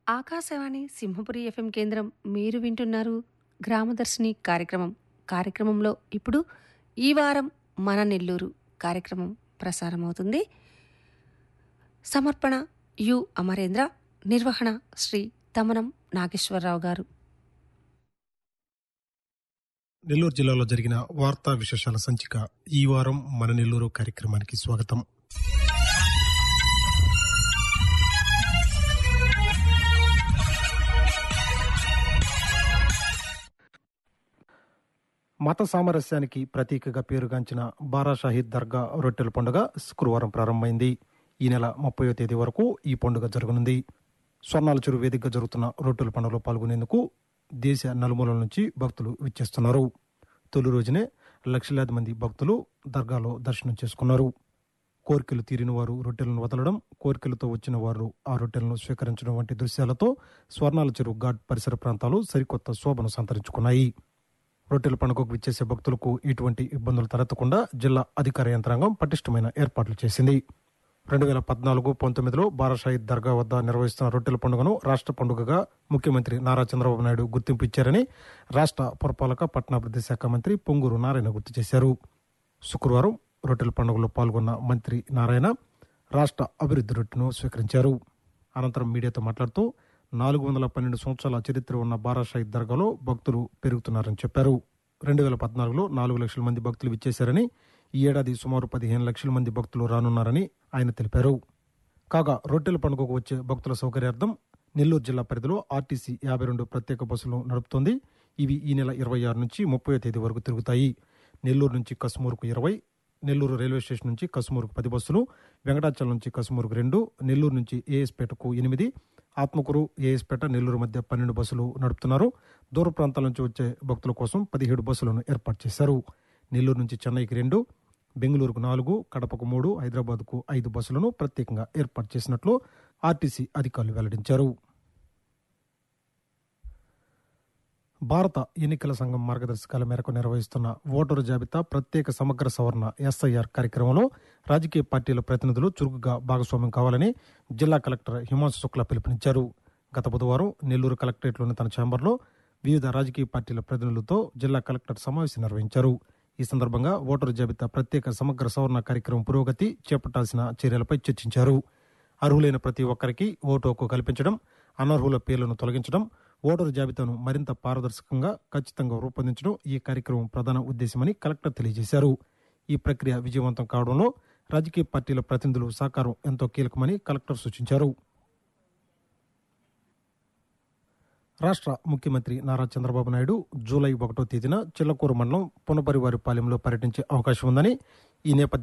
Akashvani Simhapuri FM కేంద్రం మీరు వింటున్నారు గ్రామదర్శిని కార్యక్రమం కార్యక్రమంలో ఇప్పుడు ఈ వారం మన నెల్లూరు కార్యక్రమం ప్రసారమవుతుంది సమర్పణ యు అమరేంద్ర నిర్వహణ శ్రీ తమనం నాగేశ్వరరావు గారు నెల్లూరు జిల్లాలో జరిగిన వార్తా విశేషాల సంచిక ఈ వారం మన నెల్లూరు కార్యక్రమానికి స్వాగతం మత సామరస్యానికి ప్రతీకగా పేరుగాంచిన బారాషాహీద్ దర్గా రొట్టెల పండుగ శుక్రవారం ప్రారంభమైంది ఈ నెల ముప్పయో తేదీ వరకు ఈ పండుగ జరగనుంది స్వర్ణాల చెరువు వేదికగా జరుగుతున్న రొట్టెల పండుగలో పాల్గొనేందుకు దేశ నలుమూలల నుంచి భక్తులు విచ్చేస్తున్నారు తొలి రోజునే లక్షలాది మంది భక్తులు దర్గాలో దర్శనం చేసుకున్నారు కోరికలు తీరిన వారు రొట్టెలను వదలడం కోరికలతో వచ్చిన వారు ఆ రొట్టెలను స్వీకరించడం వంటి దృశ్యాలతో స్వర్ణాల చెరువు ఘాట్ పరిసర ప్రాంతాలు సరికొత్త శోభను సంతరించుకున్నాయి రొట్టెల పండుగకు విచ్చేసే భక్తులకు ఎటువంటి ఇబ్బందులు తలెత్తకుండా జిల్లా అధికార యంత్రాంగం పటిష్టమైన ఏర్పాట్లు చేసింది రెండు వేల పద్నాలుగు పంతొమ్మిదిలో బారాషాహి దర్గా వద్ద నిర్వహిస్తున్న రొట్టెల పండుగను రాష్ట్ర పండుగగా ముఖ్యమంత్రి నారా చంద్రబాబు నాయుడు గుర్తింపు ఇచ్చారని రాష్ట్ర పురపాలక పట్టణాభివృద్ధి శాఖ మంత్రి పొంగూరు నారాయణ గుర్తు చేశారు శుక్రవారం రొట్టెల పండుగలో పాల్గొన్న మంత్రి నారాయణ రాష్ట్ర అభివృద్ధి రొట్టెను స్వీకరించారు అనంతరం మీడియాతో మాట్లాడుతూ నాలుగు వందల పన్నెండు సంవత్సరాల చరిత్ర ఉన్న బారాషాహి దర్గాలో భక్తులు పెరుగుతున్నారని చెప్పారు రెండు వేల పద్నాలుగులో నాలుగు లక్షల మంది భక్తులు విచ్చేశారని ఈ ఏడాది సుమారు పదిహేను లక్షల మంది భక్తులు రానున్నారని ఆయన తెలిపారు కాగా రొట్టెల పండుగకు వచ్చే భక్తుల సౌకర్యార్థం నెల్లూరు జిల్లా పరిధిలో ఆర్టీసీ యాభై రెండు ప్రత్యేక బస్సులు నడుపుతోంది ఇవి ఈ నెల ఇరవై ఆరు నుంచి ముప్పై తేదీ వరకు తిరుగుతాయి నెల్లూరు నుంచి కసుమూరుకు ఇరవై నెల్లూరు రైల్వే స్టేషన్ నుంచి కసుమూరుకు పది బస్సులు వెంకటాచలం నుంచి కసుమూరుకు రెండు నెల్లూరు నుంచి ఏఎస్పేటకు ఎనిమిది ఆత్మకూరు ఏఎస్పేట నెల్లూరు మధ్య పన్నెండు బస్సులు నడుపుతున్నారు దూర ప్రాంతాల నుంచి వచ్చే భక్తుల కోసం పదిహేడు బస్సులను ఏర్పాటు చేశారు నెల్లూరు నుంచి చెన్నైకి రెండు బెంగళూరుకు నాలుగు కడపకు మూడు హైదరాబాద్కు ఐదు బస్సులను ప్రత్యేకంగా ఏర్పాటు చేసినట్లు ఆర్టీసీ అధికారులు వెల్లడించారు భారత ఎన్నికల సంఘం మార్గదర్శకాల మేరకు నిర్వహిస్తున్న ఓటరు జాబితా ప్రత్యేక సమగ్ర సవరణ ఎస్ఐఆర్ కార్యక్రమంలో రాజకీయ పార్టీల ప్రతినిధులు చురుకుగా భాగస్వామ్యం కావాలని జిల్లా కలెక్టర్ హిమాంశు శుక్లా పిలుపునిచ్చారు గత బుధవారం నెల్లూరు కలెక్టరేట్లోని తన ఛాంబర్లో వివిధ రాజకీయ పార్టీల ప్రతినిధులతో జిల్లా కలెక్టర్ సమావేశం నిర్వహించారు ఈ సందర్భంగా ఓటరు జాబితా ప్రత్యేక సమగ్ర సవరణ కార్యక్రమం పురోగతి చేపట్టాల్సిన చర్యలపై చర్చించారు అర్హులైన ప్రతి ఒక్కరికి ఓటు హక్కు కల్పించడం అనర్హుల పేర్లను తొలగించడం ఓటరు జాబితాను మరింత పారదర్శకంగా ఖచ్చితంగా రూపొందించడం ఈ కార్యక్రమం ప్రధాన ఉద్దేశమని కలెక్టర్ తెలియజేశారు ఈ ప్రక్రియ విజయవంతం కావడంలో రాజకీయ పార్టీల ప్రతినిధులు సహకారం ఎంతో కీలకమని కలెక్టర్ సూచించారు రాష్ట్ర ముఖ్యమంత్రి నారా చంద్రబాబు నాయుడు జూలై ఒకటో తేదీన చిల్లకూరు మండలం పునపరివారిపాలెంలో పర్యటించే అవకాశం ఉందని ఈ నేపథ్యంలో